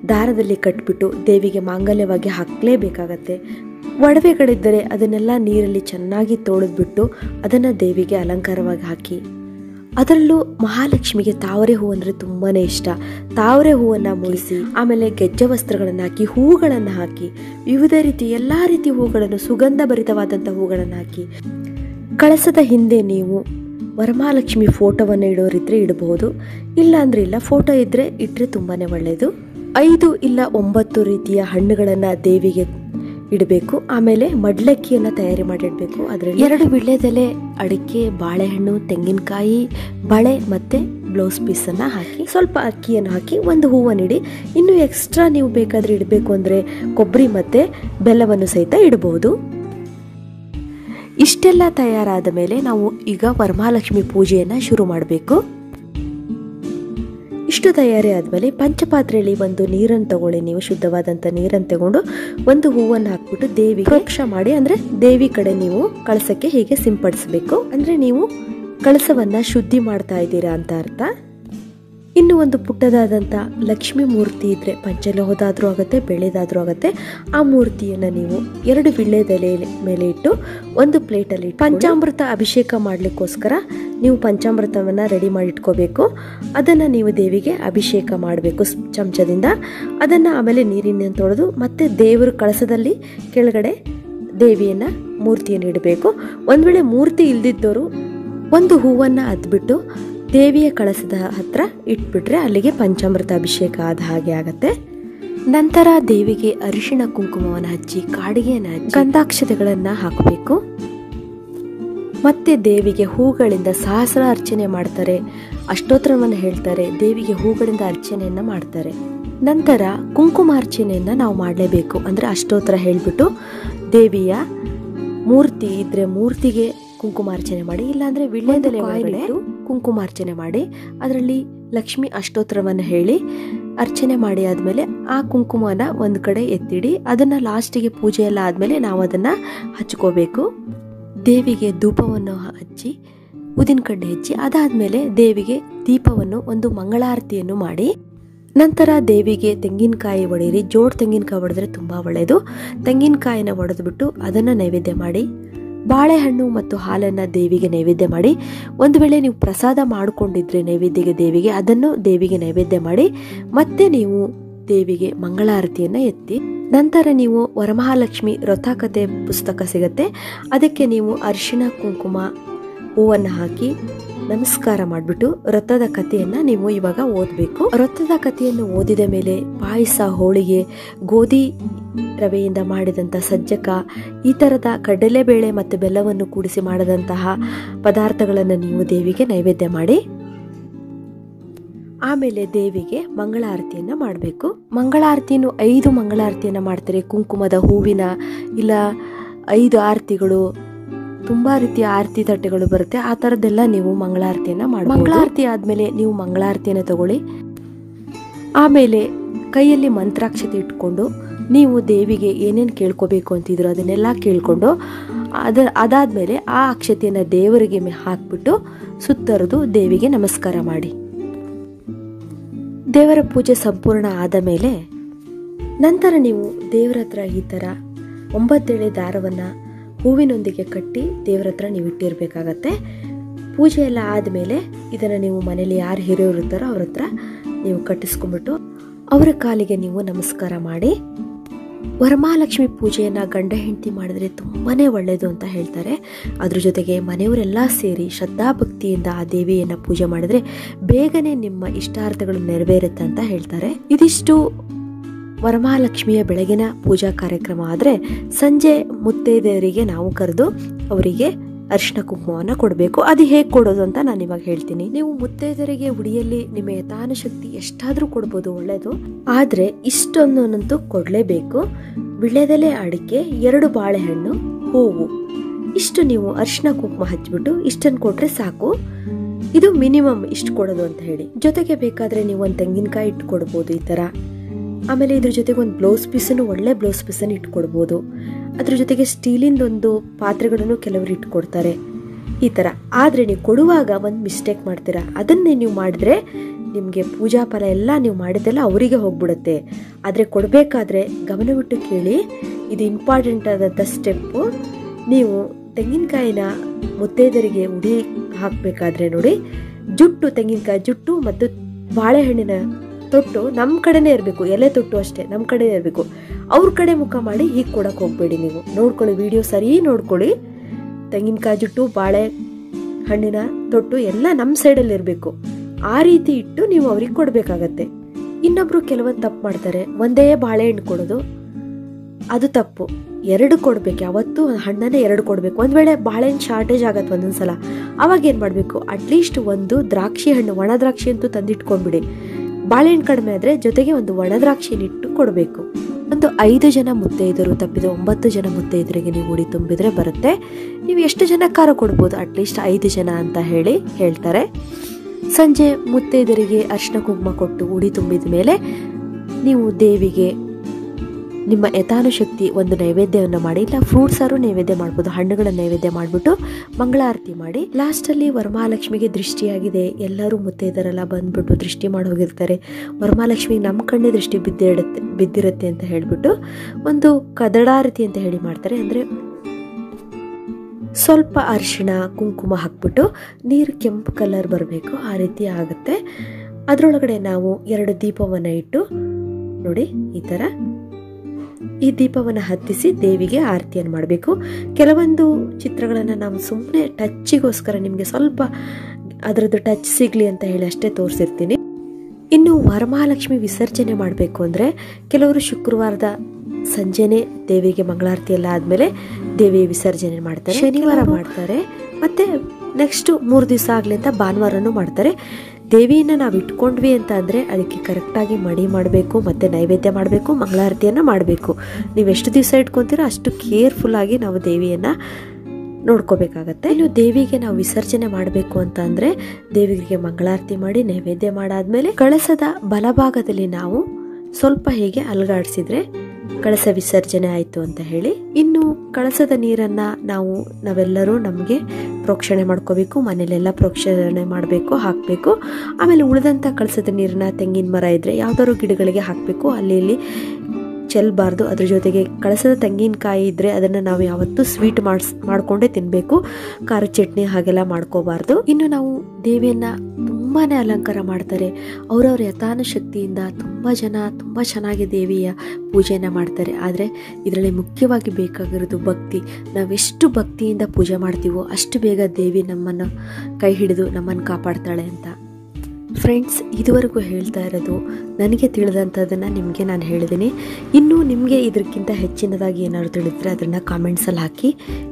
ದಾರದಲ್ಲಿ ಕಟ್ಬಿಟ್ಟು ದೇವಿಗೆ ಮಾಂಗಲ್ಯವಾಗಿ ಹಾಕಲೇಬೇಕಾಗತ್ತೆ ಒಡವೆಗಳಿದ್ದರೆ ಅದನ್ನೆಲ್ಲ ನೀರಲ್ಲಿ ಚೆನ್ನಾಗಿ ತೊಳೆದ್ಬಿಟ್ಟು ಅದನ್ನು ದೇವಿಗೆ ಅಲಂಕಾರವಾಗಿ ಹಾಕಿ ಅದರಲ್ಲೂ ಮಹಾಲಕ್ಷ್ಮಿಗೆ ತಾವರೆ ಹೂ ಅಂದರೆ ತುಂಬಾ ಇಷ್ಟ ತಾವರೆ ಹೂವನ್ನು ಮುಡಿಸಿ ಆಮೇಲೆ ಗೆಜ್ಜೆ ವಸ್ತ್ರಗಳನ್ನು ಹಾಕಿ ಹೂಗಳನ್ನು ಹಾಕಿ ವಿವಿಧ ರೀತಿ ಎಲ್ಲ ರೀತಿ ಹೂಗಳನ್ನು ಸುಗಂಧ ಭರಿತವಾದಂಥ ಹೂಗಳನ್ನು ಹಾಕಿ ಕಳಸದ ಹಿಂದೆ ನೀವು ವರಮಹಾಲಕ್ಷ್ಮಿ ಫೋಟೋವನ್ನು ಇಡೋರಿದ್ರೆ ಇಡಬಹುದು ಇಲ್ಲ ಅಂದ್ರೆ ಇಲ್ಲ ಫೋಟೋ ಇದ್ದರೆ ಇಟ್ಟರೆ ತುಂಬಾ ಒಳ್ಳೆಯದು ಐದು ಇಲ್ಲ ಒಂಬತ್ತು ರೀತಿಯ ಹಣ್ಣುಗಳನ್ನು ದೇವಿಗೆ ಇಡಬೇಕು ಆಮೇಲೆ ಮಡ್ಲಕ್ಕಿಯನ್ನು ತಯಾರಿ ಮಾಡಿಡಬೇಕು ಅದರಲ್ಲಿ ಎರಡು ವಿಳ್ಯದೆಲೆ ಅಡಿಕೆ ಬಾಳೆಹಣ್ಣು ತೆಂಗಿನಕಾಯಿ ಬಳೆ ಮತ್ತು ಬ್ಲೌಸ್ ಪೀಸನ್ನು ಹಾಕಿ ಸ್ವಲ್ಪ ಅಕ್ಕಿಯನ್ನು ಹಾಕಿ ಒಂದು ಹೂವನ್ನಿಡಿ ಇನ್ನು ಎಕ್ಸ್ಟ್ರಾ ನೀವು ಬೇಕಾದರೆ ಇಡಬೇಕು ಅಂದರೆ ಕೊಬ್ಬರಿ ಮತ್ತು ಬೆಲ್ಲವನ್ನು ಸಹಿತ ಇಡಬಹುದು ಇಷ್ಟೆಲ್ಲ ತಯಾರಾದ ಮೇಲೆ ನಾವು ಈಗ ವರಮಹಾಲಕ್ಷ್ಮಿ ಪೂಜೆಯನ್ನು ಶುರು ಮಾಡಬೇಕು ಇಷ್ಟು ತಯಾರಿ ಆದಮೇಲೆ ಪಂಚಪಾತ್ರೆಯಲ್ಲಿ ಒಂದು ನೀರನ್ನು ತಗೊಳ್ಳಿ ನೀವು ಶುದ್ಧವಾದಂಥ ನೀರನ್ನು ತಗೊಂಡು ಒಂದು ಹೂವನ್ನು ಹಾಕ್ಬಿಟ್ಟು ದೇವಿ ಪ್ರೋಕ್ಷ ಮಾಡಿ ಅಂದರೆ ದೇವಿ ಕಡೆ ನೀವು ಕಳಸಕ್ಕೆ ಹೀಗೆ ಸಿಂಪಡಿಸಬೇಕು ಅಂದರೆ ನೀವು ಕಳಸವನ್ನು ಶುದ್ಧಿ ಮಾಡ್ತಾ ಇದ್ದೀರಾ ಅಂತ ಅರ್ಥ ಇನ್ನು ಒಂದು ಪುಟ್ಟದಾದಂಥ ಲಕ್ಷ್ಮಿ ಮೂರ್ತಿ ಇದ್ದರೆ ಪಂಚಲೋಹದಾದರೂ ಆಗುತ್ತೆ ಬೆಳೆದಾದರೂ ಆಗುತ್ತೆ ಆ ಮೂರ್ತಿಯನ್ನು ನೀವು ಎರಡು ವಿಳ್ಳೆದೆಲೆ ಮೇಲೆ ಇಟ್ಟು ಒಂದು ಪ್ಲೇಟಲ್ಲಿ ಪಂಚಾಮೃತ ಅಭಿಷೇಕ ಮಾಡಲಿಕ್ಕೋಸ್ಕರ ನೀವು ಪಂಚಾಮೃತವನ್ನು ರೆಡಿ ಮಾಡಿ ಇಟ್ಕೋಬೇಕು ಅದನ್ನು ನೀವು ದೇವಿಗೆ ಅಭಿಷೇಕ ಮಾಡಬೇಕು ಚಮಚದಿಂದ ಅದನ್ನು ಆಮೇಲೆ ನೀರಿನ ತೊಳೆದು ಮತ್ತೆ ದೇವರು ಕಳಸದಲ್ಲಿ ಕೆಳಗಡೆ ದೇವಿಯನ್ನು ಮೂರ್ತಿಯನ್ನು ಇಡಬೇಕು ಒಂದು ವೇಳೆ ಮೂರ್ತಿ ಇಲ್ದಿದ್ದವರು ಒಂದು ಹೂವನ್ನು ಅದ್ಬಿಟ್ಟು ದೇವಿಯ ಕಳಸದ ಹತ್ರ ಇಟ್ಬಿಟ್ರೆ ಅಲ್ಲಿಗೆ ಪಂಚಾಮೃತ ಅಭಿಷೇಕ ಆದ ಹಾಗೆ ಆಗತ್ತೆ ನಂತರ ದೇವಿಗೆ ಅರಿಶಿಣ ಕುಂಕುಮವನ್ನು ಹಚ್ಚಿ ಕಾಡಿಗೆಯನ್ನು ಹಚ್ಚಿ ಗಂಧಾಕ್ಷತೆಗಳನ್ನು ಹಾಕಬೇಕು ಮತ್ತೆ ದೇವಿಗೆ ಹೂಗಳಿಂದ ಸಹಸ್ರ ಅರ್ಚನೆ ಮಾಡ್ತಾರೆ ಅಷ್ಟೋತ್ತರವನ್ನು ಹೇಳ್ತಾರೆ ದೇವಿಗೆ ಹೂಗಳಿಂದ ಅರ್ಚನೆಯನ್ನು ಮಾಡ್ತಾರೆ ನಂತರ ಕುಂಕುಮಾರ್ಚನೆಯನ್ನು ನಾವು ಮಾಡಲೇಬೇಕು ಅಂದರೆ ಅಷ್ಟೋತ್ತರ ಹೇಳಿಬಿಟ್ಟು ದೇವಿಯ ಮೂರ್ತಿ ಇದ್ರೆ ಮೂರ್ತಿಗೆ ಕುಂಕುಮಾರ್ಚನೆ ಮಾಡಿ ಇಲ್ಲಾಂದ್ರೆ ವಿಳ್ಯದೆಲೆ ಒಳಗಡೆ ಕುಂಕುಮಾರ್ಚನೆ ಮಾಡಿ ಅದರಲ್ಲಿ ಲಕ್ಷ್ಮಿ ಅಷ್ಟೋತ್ತರವನ್ನು ಹೇಳಿ ಅರ್ಚನೆ ಮಾಡಿ ಆದಮೇಲೆ ಆ ಕುಂಕುಮನ ಒಂದು ಕಡೆ ಎತ್ತಿಡಿ ಅದನ್ನು ಲಾಸ್ಟಿಗೆ ಪೂಜೆ ಎಲ್ಲ ಆದಮೇಲೆ ನಾವು ಅದನ್ನು ಹಚ್ಕೋಬೇಕು ದೇವಿಗೆ ಧೂಪವನ್ನು ಹಚ್ಚಿ ಉದಿನ ಕಡ್ಡೆ ಹಚ್ಚಿ ಅದಾದಮೇಲೆ ದೇವಿಗೆ ದೀಪವನ್ನು ಒಂದು ಮಂಗಳಾರತಿಯನ್ನು ಮಾಡಿ ನಂತರ ದೇವಿಗೆ ತೆಂಗಿನಕಾಯಿ ಒಡೆಯಿರಿ ಜೋಡ್ ತೆಂಗಿನಕಾಯಿ ಒಡೆದ್ರೆ ತುಂಬ ಒಳ್ಳೆಯದು ತೆಂಗಿನಕಾಯಿನ ಒಡೆದ್ಬಿಟ್ಟು ಅದನ್ನು ನೈವೇದ್ಯ ಮಾಡಿ ಬಾಳೆಹಣ್ಣು ಮತ್ತು ಹಾಲನ್ನು ದೇವಿಗೆ ನೈವೇದ್ಯ ಮಾಡಿ ಒಂದು ವೇಳೆ ನೀವು ಪ್ರಸಾದ ಮಾಡಿಕೊಂಡಿದ್ರೆ ನೈವೇದ್ಯಗೆ ದೇವಿಗೆ ಅದನ್ನು ದೇವಿಗೆ ನೈವೇದ್ಯ ಮಾಡಿ ಮತ್ತೆ ನೀವು ದೇವಿಗೆ ಮಂಗಳಾರತಿಯನ್ನು ಎತ್ತಿ ನಂತರ ನೀವು ವರಮಹಾಲಕ್ಷ್ಮಿ ರಥಕತೆ ಪುಸ್ತಕ ಸಿಗುತ್ತೆ ಅದಕ್ಕೆ ನೀವು ಅರಿಶಿಣ ಕುಂಕುಮ ಹೂವನ್ನು ಹಾಕಿ ನಮಸ್ಕಾರ ಮಾಡಿಬಿಟ್ಟು ರಥದ ಕಥೆಯನ್ನು ನೀವು ಇವಾಗ ಓದಬೇಕು ರಥದ ಕಥೆಯನ್ನು ಓದಿದ ಮೇಲೆ ಪಾಯಸ ಹೋಳಿಗೆ ಗೋಧಿ ರವೆಯಿಂದ ಮಾಡಿದಂಥ ಸಜ್ಜಕ ಈ ಥರದ ಕಡಲೆಬೇಳೆ ಮತ್ತು ಬೆಲ್ಲವನ್ನು ಕೂಡಿಸಿ ಮಾಡಿದಂತಹ ಪದಾರ್ಥಗಳನ್ನು ನೀವು ದೇವಿಗೆ ನೈವೇದ್ಯ ಮಾಡಿ ಆಮೇಲೆ ದೇವಿಗೆ ಮಂಗಳಾರತಿಯನ್ನು ಮಾಡಬೇಕು ಮಂಗಳಾರತಿಯನ್ನು ಐದು ಮಂಗಳಾರತಿಯನ್ನು ಮಾಡ್ತಾರೆ ಕುಂಕುಮದ ಹೂವಿನ ಇಲ್ಲ ಐದು ಆರತಿಗಳು ತುಂಬ ರೀತಿಯ ಆರತಿ ತಟ್ಟೆಗಳು ಬರುತ್ತೆ ಆ ಥರದ್ದೆಲ್ಲ ನೀವು ಮಂಗಳಾರತಿಯನ್ನು ಮಾಡಿ ಮಂಗಳಾರತಿ ಆದಮೇಲೆ ನೀವು ಮಂಗಳಾರತಿಯನ್ನು ತಗೊಳ್ಳಿ ಆಮೇಲೆ ಕೈಯಲ್ಲಿ ಮಂತ್ರಾಕ್ಷತೆ ಇಟ್ಕೊಂಡು ನೀವು ದೇವಿಗೆ ಏನೇನು ಕೇಳ್ಕೋಬೇಕು ಅಂತಿದ್ರು ಅದನ್ನೆಲ್ಲ ಕೇಳಿಕೊಂಡು ಅದ ಅದಾದಮೇಲೆ ಆ ಅಕ್ಷತೆಯನ್ನು ದೇವರಿಗೆ ಹಾಕ್ಬಿಟ್ಟು ಸುತ್ತರಿದು ದೇವಿಗೆ ನಮಸ್ಕಾರ ಮಾಡಿ ದೇವರ ಪೂಜೆ ಸಂಪೂರ್ಣ ಆದ ಮೇಲೆ ನಂತರ ನೀವು ದೇವರ ಹತ್ರ ಈ ಥರ ಒಂಬತ್ತೆಳೆ ದಾರವನ್ನು ಹೂವಿನೊಂದಿಗೆ ಕಟ್ಟಿ ದೇವರ ಹತ್ರ ನೀವು ಇಟ್ಟಿರಬೇಕಾಗತ್ತೆ ಪೂಜೆ ಎಲ್ಲ ಆದಮೇಲೆ ಇದನ್ನು ನೀವು ಮನೇಲಿ ಯಾರು ಹಿರಿಯರು ಇರ್ತಾರೋ ಅವ್ರ ಹತ್ರ ನೀವು ಕಟ್ಟಿಸ್ಕೊಂಡ್ಬಿಟ್ಟು ಅವರ ಕಾಲಿಗೆ ನೀವು ನಮಸ್ಕಾರ ಮಾಡಿ ವರಮಹಾಲಕ್ಷ್ಮಿ ಪೂಜೆಯನ್ನು ಗಂಡ ಹೆಂಡತಿ ಮಾಡಿದ್ರೆ ತುಂಬಾ ಒಳ್ಳೆಯದು ಅಂತ ಹೇಳ್ತಾರೆ ಅದ್ರ ಜೊತೆಗೆ ಮನೆಯವರೆಲ್ಲ ಸೇರಿ ಶ್ರದ್ಧಾಭಕ್ತಿಯಿಂದ ಆ ದೇವಿಯನ್ನು ಪೂಜೆ ಮಾಡಿದ್ರೆ ಬೇಗನೆ ನಿಮ್ಮ ಇಷ್ಟಾರ್ಥಗಳು ನೆರವೇರುತ್ತೆ ಅಂತ ಹೇಳ್ತಾರೆ ಇದಿಷ್ಟು ವರಮಹಾಲಕ್ಷ್ಮಿಯ ಬೆಳಗಿನ ಪೂಜಾ ಕಾರ್ಯಕ್ರಮ ಆದರೆ ಸಂಜೆ ಮುತ್ತೈದೆಯರಿಗೆ ನಾವು ಕರೆದು ಅವರಿಗೆ ಅರಿಶಿನ ಕುಂಕುಮವನ್ನು ಕೊಡಬೇಕು ಅದು ಹೇಗೆ ಕೊಡೋದು ಅಂತ ನಾನು ಇವಾಗ ಹೇಳ್ತೀನಿ ನೀವು ಮುತ್ತೈದರಿಗೆ ಉಡಿಯಲ್ಲಿ ನಿಮ್ಮ ಯಥಾನುಶಕ್ತಿ ಎಷ್ಟಾದರೂ ಕೊಡ್ಬೋದು ಒಳ್ಳೆಯದು ಆದರೆ ಇಷ್ಟೊಂದನ್ನಂತೂ ಕೊಡಲೇಬೇಕು ವಿಳ್ಯದೆಲೆ ಅಡಿಕೆ ಎರಡು ಬಾಳೆಹಣ್ಣು ಹೂವು ಇಷ್ಟು ನೀವು ಅರಿಶಿನ ಕುಂಕುಮ ಹಚ್ಬಿಟ್ಟು ಇಷ್ಟನ್ನು ಕೊಟ್ಟರೆ ಸಾಕು ಇದು ಮಿನಿಮಮ್ ಇಷ್ಟು ಕೊಡೋದು ಅಂತ ಹೇಳಿ ಜೊತೆಗೆ ಬೇಕಾದರೆ ನೀವು ಒಂದು ತೆಂಗಿನಕಾಯಿ ಇಟ್ಟು ಕೊಡ್ಬೋದು ಈ ಥರ ಆಮೇಲೆ ಇದ್ರ ಜೊತೆಗೆ ಒಂದು ಬ್ಲೌಸ್ ಪೀಸನ್ನು ಒಳ್ಳೆ ಬ್ಲೌಸ್ ಪೀಸನ್ನು ಇಟ್ಕೊಡ್ಬೋದು ಅದ್ರ ಜೊತೆಗೆ ಸ್ಟೀಲಿಂದ ಒಂದು ಪಾತ್ರೆಗಳನ್ನು ಕೆಲವರು ಇಟ್ಕೊಡ್ತಾರೆ ಈ ಥರ ಆದರೆ ನೀವು ಕೊಡುವಾಗ ಒಂದು ಮಿಸ್ಟೇಕ್ ಮಾಡ್ತೀರಾ ಅದನ್ನೇ ನೀವು ಮಾಡಿದ್ರೆ ನಿಮಗೆ ಪೂಜಾ ಫಲ ಎಲ್ಲ ನೀವು ಮಾಡಿದ್ದೆಲ್ಲ ಅವರಿಗೆ ಹೋಗ್ಬಿಡುತ್ತೆ ಆದರೆ ಕೊಡಬೇಕಾದ್ರೆ ಗಮನವಿಟ್ಟು ಕೇಳಿ ಇದು ಇಂಪಾರ್ಟೆಂಟ್ ಆದಂಥ ಸ್ಟೆಪ್ಪು ನೀವು ತೆಂಗಿನಕಾಯಿನ ಮುತ್ತೈದರಿಗೆ ಉಡಿ ಹಾಕಬೇಕಾದ್ರೆ ನೋಡಿ ಜುಟ್ಟು ತೆಂಗಿನಕಾಯಿ ಜುಟ್ಟು ಮತ್ತು ಬಾಳೆಹಣ್ಣಿನ ತೊಟ್ಟು ನಮ್ಮ ಕಡೆನೇ ಇರಬೇಕು ಎಲೆ ತೊಟ್ಟು ಅಷ್ಟೇ ನಮ್ಮ ಕಡೆ ಇರಬೇಕು ಅವ್ರ ಕಡೆ ಮುಖ ಮಾಡಿ ಹೀಗೆ ಕೊಡಕ್ಕೆ ಹೋಗಬೇಡಿ ನೀವು ನೋಡ್ಕೊಳ್ಳಿ ವಿಡಿಯೋ ಸರಿ ನೋಡ್ಕೊಳ್ಳಿ ತೆಂಗಿನಕಾಯಿ ಜುಟ್ಟು ಬಾಳೆ ಹಣ್ಣಿನ ತೊಟ್ಟು ಎಲ್ಲ ನಮ್ಮ ಸೈಡಲ್ಲಿ ಇರಬೇಕು ಆ ರೀತಿ ಇಟ್ಟು ನೀವು ಅವ್ರಿಗೆ ಕೊಡಬೇಕಾಗತ್ತೆ ಇನ್ನೊಬ್ರು ಕೆಲವೊಂದು ತಪ್ಪು ಮಾಡ್ತಾರೆ ಒಂದೇ ಬಾಳೆಹಣ್ಣು ಕೊಡೋದು ಅದು ತಪ್ಪು ಎರಡು ಕೊಡ್ಬೇಕು ಯಾವತ್ತೂ ಹಣ್ಣನ್ನೇ ಎರಡು ಕೊಡಬೇಕು ಒಂದು ವೇಳೆ ಬಾಳೆಹಣ್ಣು ಶಾರ್ಟೇಜ್ ಆಗತ್ತೆ ಒಂದೊಂದು ಸಲ ಅವಾಗ ಏನು ಮಾಡಬೇಕು ಅಟ್ಲೀಸ್ಟ್ ಒಂದು ದ್ರಾಕ್ಷಿ ಹಣ್ಣು ಒಣ ದ್ರಾಕ್ಷಿ ಅಂತೂ ತಂದಿಟ್ಕೊಂಡ್ಬಿಡಿ ಬಾಳೆಹಣ್ಣು ಕಡಿಮೆ ಆದರೆ ಜೊತೆಗೆ ಒಂದು ಒಣ ದ್ರಾಕ್ಷಿನಿಟ್ಟು ಕೊಡಬೇಕು ಒಂದು ಐದು ಜನ ಮುತ್ತೈದರು ತಪ್ಪಿದ ಒಂಬತ್ತು ಜನ ಮುತ್ತೈದರಿಗೆ ನೀವು ಉಡಿ ತುಂಬಿದ್ರೆ ಬರುತ್ತೆ ನೀವು ಎಷ್ಟು ಜನಕ್ಕಾರ ಕೊಡ್ಬೋದು ಅಟ್ಲೀಸ್ಟ್ ಐದು ಜನ ಅಂತ ಹೇಳಿ ಹೇಳ್ತಾರೆ ಸಂಜೆ ಮುತ್ತೈದರಿಗೆ ಅರ್ಶಿನ ಕುಂಕುಮ ಕೊಟ್ಟು ಉಡಿ ತುಂಬಿದ ಮೇಲೆ ನೀವು ದೇವಿಗೆ ನಿಮ್ಮ ಯಥಾನುಶಕ್ತಿ ಒಂದು ನೈವೇದ್ಯವನ್ನು ಮಾಡಿ ಇಲ್ಲ ಫ್ರೂಟ್ಸಾರು ನೈವೇದ್ಯ ಮಾಡ್ಬೋದು ಹಣ್ಣುಗಳ ನೈವೇದ್ಯ ಮಾಡಿಬಿಟ್ಟು ಮಂಗಳಾರತಿ ಮಾಡಿ ಲಾಸ್ಟಲ್ಲಿ ವರಮಹಾಲಕ್ಷ್ಮಿಗೆ ದೃಷ್ಟಿಯಾಗಿದೆ ಎಲ್ಲರೂ ಮುತ್ತೈದರೆಲ್ಲ ಬಂದ್ಬಿಟ್ಟು ದೃಷ್ಟಿ ಮಾಡಿ ಹೋಗಿರ್ತಾರೆ ವರಮಹಾಲಕ್ಷ್ಮಿಗೆ ನಮ್ಮ ಕಣ್ಣೇ ದೃಷ್ಟಿ ಬಿದ್ದಿಡುತ್ತೆ ಬಿದ್ದಿರುತ್ತೆ ಅಂತ ಹೇಳಿಬಿಟ್ಟು ಒಂದು ಕದಡಾರತಿ ಅಂತ ಹೇಳಿ ಮಾಡ್ತಾರೆ ಅಂದರೆ ಸ್ವಲ್ಪ ಅರಿಶಿಣ ಕುಂಕುಮ ಹಾಕ್ಬಿಟ್ಟು ನೀರು ಕೆಂಪು ಕಲರ್ ಬರಬೇಕು ಆ ರೀತಿ ಆಗುತ್ತೆ ಅದರೊಳಗಡೆ ನಾವು ಎರಡು ದೀಪವನ್ನು ಇಟ್ಟು ನೋಡಿ ಈ ಥರ ಈ ದೀಪವನ್ನು ಹತ್ತಿಸಿ ದೇವಿಗೆ ಆರತಿಯನ್ನು ಮಾಡಬೇಕು ಕೆಲವೊಂದು ಚಿತ್ರಗಳನ್ನು ನಾವು ಸುಮ್ಮನೆ ಟಚ್ಚಿಗೋಸ್ಕರ ನಿಮಗೆ ಸ್ವಲ್ಪ ಅದರದ್ದು ಟಚ್ ಸಿಗಲಿ ಅಂತ ಹೇಳಿ ಅಷ್ಟೇ ತೋರಿಸಿರ್ತೀನಿ ಇನ್ನು ವರಮಹಾಲಕ್ಷ್ಮಿ ವಿಸರ್ಜನೆ ಮಾಡಬೇಕು ಅಂದರೆ ಕೆಲವರು ಶುಕ್ರವಾರದ ಸಂಜೆನೆ ದೇವಿಗೆ ಮಂಗಳಾರತಿ ಎಲ್ಲ ಆದಮೇಲೆ ದೇವಿ ವಿಸರ್ಜನೆ ಮಾಡ್ತಾರೆ ಶನಿವಾರ ಮಾಡ್ತಾರೆ ಮತ್ತು ನೆಕ್ಸ್ಟ್ ಮೂರು ದಿವಸ ಆಗಲಿ ಅಂತ ಭಾನುವಾರನೂ ಮಾಡ್ತಾರೆ ದೇವಿಯನ್ನು ನಾವು ಇಟ್ಕೊಂಡ್ವಿ ಅಂತ ಅಂದರೆ ಅದಕ್ಕೆ ಕರೆಕ್ಟಾಗಿ ಮಡಿ ಮಾಡಬೇಕು ಮತ್ತು ನೈವೇದ್ಯ ಮಾಡಬೇಕು ಮಂಗಳಾರತಿಯನ್ನು ಮಾಡಬೇಕು ನೀವು ಎಷ್ಟು ದಿವಸ ಇಟ್ಕೊತೀರೋ ಅಷ್ಟು ಕೇರ್ಫುಲ್ಲಾಗಿ ನಾವು ದೇವಿಯನ್ನು ನೋಡ್ಕೋಬೇಕಾಗತ್ತೆ ಇನ್ನು ದೇವಿಗೆ ನಾವು ವಿಸರ್ಜನೆ ಮಾಡಬೇಕು ಅಂತ ಅಂದರೆ ದೇವಿಗೆ ಮಂಗಳಾರತಿ ಮಾಡಿ ನೈವೇದ್ಯ ಮಾಡಾದ್ಮೇಲೆ ಕಳಸದ ಬಲಭಾಗದಲ್ಲಿ ನಾವು ಸ್ವಲ್ಪ ಹೇಗೆ ಅಲುಗಾಡಿಸಿದ್ರೆ ಕಳಸ ವಿಸರ್ಜನೆ ಆಯಿತು ಅಂತ ಹೇಳಿ ಇನ್ನು ಕಳಸದ ನೀರನ್ನು ನಾವು ನಾವೆಲ್ಲರೂ ನಮಗೆ ಪ್ರೋಕ್ಷಣೆ ಮಾಡ್ಕೋಬೇಕು ಮನೇಲೆಲ್ಲ ಪ್ರೋಕ್ಷಣೆ ಮಾಡಬೇಕು ಹಾಕಬೇಕು ಆಮೇಲೆ ಉಳಿದಂಥ ಕಳಸದ ನೀರನ್ನ ತೆಂಗಿನ ಮರ ಇದ್ದರೆ ಯಾವ್ದಾದ್ರು ಗಿಡಗಳಿಗೆ ಹಾಕಬೇಕು ಅಲ್ಲಿ ಇಲ್ಲಿ ಚೆಲ್ಲಬಾರ್ದು ಅದ್ರ ಜೊತೆಗೆ ಕಳಸದ ತೆಂಗಿನಕಾಯಿ ಇದ್ದರೆ ಅದನ್ನು ನಾವು ಯಾವತ್ತೂ ಸ್ವೀಟ್ ಮಾಡಿಸ್ ಮಾಡಿಕೊಂಡೇ ತಿನ್ನಬೇಕು ಖಾರ ಚಟ್ನಿ ಹಾಗೆಲ್ಲ ಮಾಡ್ಕೋಬಾರ್ದು ಇನ್ನು ನಾವು ದೇವಿಯನ್ನು ತುಂಬಾ ಅಲಂಕಾರ ಮಾಡ್ತಾರೆ ಅವರವ್ರ ಯಥಾನುಶಕ್ತಿಯಿಂದ ತುಂಬ ಜನ ತುಂಬ ಚೆನ್ನಾಗಿ ದೇವಿಯ ಪೂಜೆಯನ್ನು ಮಾಡ್ತಾರೆ ಆದರೆ ಇದರಲ್ಲಿ ಮುಖ್ಯವಾಗಿ ಬೇಕಾಗಿರೋದು ಭಕ್ತಿ ನಾವೆಷ್ಟು ಭಕ್ತಿಯಿಂದ ಪೂಜೆ ಮಾಡ್ತೀವೋ ಅಷ್ಟು ಬೇಗ ದೇವಿ ನಮ್ಮನ್ನು ಕೈ ಹಿಡಿದು ನಮ್ಮನ್ನು ಕಾಪಾಡ್ತಾಳೆ ಅಂತ ಫ್ರೆಂಡ್ಸ್ ಇದುವರೆಗೂ ಹೇಳ್ತಾ ಇರೋದು ನನಗೆ ತಿಳಿದಂಥದ್ದನ್ನು ನಿಮಗೆ ನಾನು ಹೇಳಿದ್ದೀನಿ ಇನ್ನೂ ನಿಮಗೆ ಇದಕ್ಕಿಂತ ಹೆಚ್ಚಿನದಾಗಿ ಏನಾದ್ರು ತಿಳಿದ್ರೆ ಅದನ್ನು ಕಾಮೆಂಟ್ಸಲ್ಲಿ ಹಾಕಿ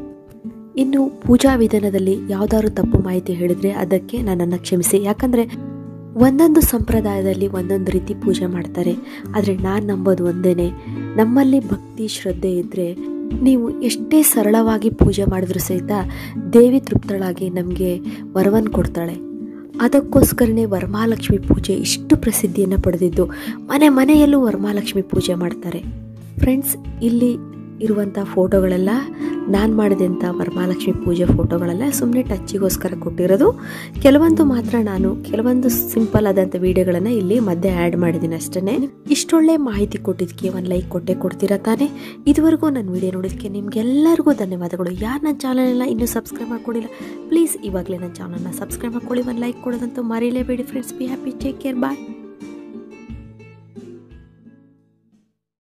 ಇನ್ನು ಪೂಜಾ ವಿಧಾನದಲ್ಲಿ ಯಾವುದಾದ್ರು ತಪ್ಪು ಮಾಹಿತಿ ಹೇಳಿದರೆ ಅದಕ್ಕೆ ನನ್ನನ್ನು ಕ್ಷಮಿಸಿ ಯಾಕಂದರೆ ಒಂದೊಂದು ಸಂಪ್ರದಾಯದಲ್ಲಿ ಒಂದೊಂದು ರೀತಿ ಪೂಜೆ ಮಾಡ್ತಾರೆ ಆದರೆ ನಾನು ನಂಬೋದು ಒಂದೇ ನಮ್ಮಲ್ಲಿ ಭಕ್ತಿ ಶ್ರದ್ಧೆ ಇದ್ದರೆ ನೀವು ಎಷ್ಟೇ ಸರಳವಾಗಿ ಪೂಜೆ ಮಾಡಿದ್ರೂ ಸಹಿತ ದೇವಿ ತೃಪ್ತಳಾಗಿ ನಮಗೆ ವರವನ್ನು ಕೊಡ್ತಾಳೆ ಅದಕ್ಕೋಸ್ಕರನೇ ವರಮಹಾಲಕ್ಷ್ಮಿ ಪೂಜೆ ಇಷ್ಟು ಪ್ರಸಿದ್ಧಿಯನ್ನು ಪಡೆದಿದ್ದು ಮನೆ ಮನೆಯಲ್ಲೂ ವರಮಹಾಲಕ್ಷ್ಮಿ ಪೂಜೆ ಮಾಡ್ತಾರೆ ಫ್ರೆಂಡ್ಸ್ ಇಲ್ಲಿ ಇರುವಂಥ ಫೋಟೋಗಳೆಲ್ಲ ನಾನು ಮಾಡಿದಂಥ ವರಮಹಾಲಕ್ಷ್ಮಿ ಪೂಜೆ ಫೋಟೋಗಳೆಲ್ಲ ಸುಮ್ಮನೆ ಟಚ್ಚಿಗೋಸ್ಕರ ಕೊಟ್ಟಿರೋದು ಕೆಲವೊಂದು ಮಾತ್ರ ನಾನು ಕೆಲವೊಂದು ಸಿಂಪಲ್ ಆದಂಥ ವಿಡಿಯೋಗಳನ್ನು ಇಲ್ಲಿ ಮಧ್ಯೆ ಆ್ಯಡ್ ಮಾಡಿದ್ದೀನಿ ಅಷ್ಟೇ ಇಷ್ಟೊಳ್ಳೆ ಮಾಹಿತಿ ಕೊಟ್ಟಿದ್ದಕ್ಕೆ ಒಂದು ಲೈಕ್ ಕೊಟ್ಟೆ ಕೊಡ್ತೀರಾ ತಾನೇ ಇದುವರೆಗೂ ನನ್ನ ವಿಡಿಯೋ ನೋಡೋದಕ್ಕೆ ನಿಮಗೆಲ್ಲರಿಗೂ ಧನ್ಯವಾದಗಳು ಯಾರು ನನ್ನ ಚಾನಲೆಲ್ಲ ಇನ್ನೂ ಸಬ್ಸ್ಕ್ರೈಬ್ ಮಾಡ್ಕೊಂಡಿಲ್ಲ ಪ್ಲೀಸ್ ಇವಾಗಲೇ ನನ್ನ ಚಾನಲ್ನ ಸಬ್ಸ್ಕ್ರೈಬ್ ಮಾಡ್ಕೊಳ್ಳಿ ಒಂದು ಲೈಕ್ ಕೊಡೋದಂತೂ ಮರೀಲೇಬೇಡಿ friends be happy take care bye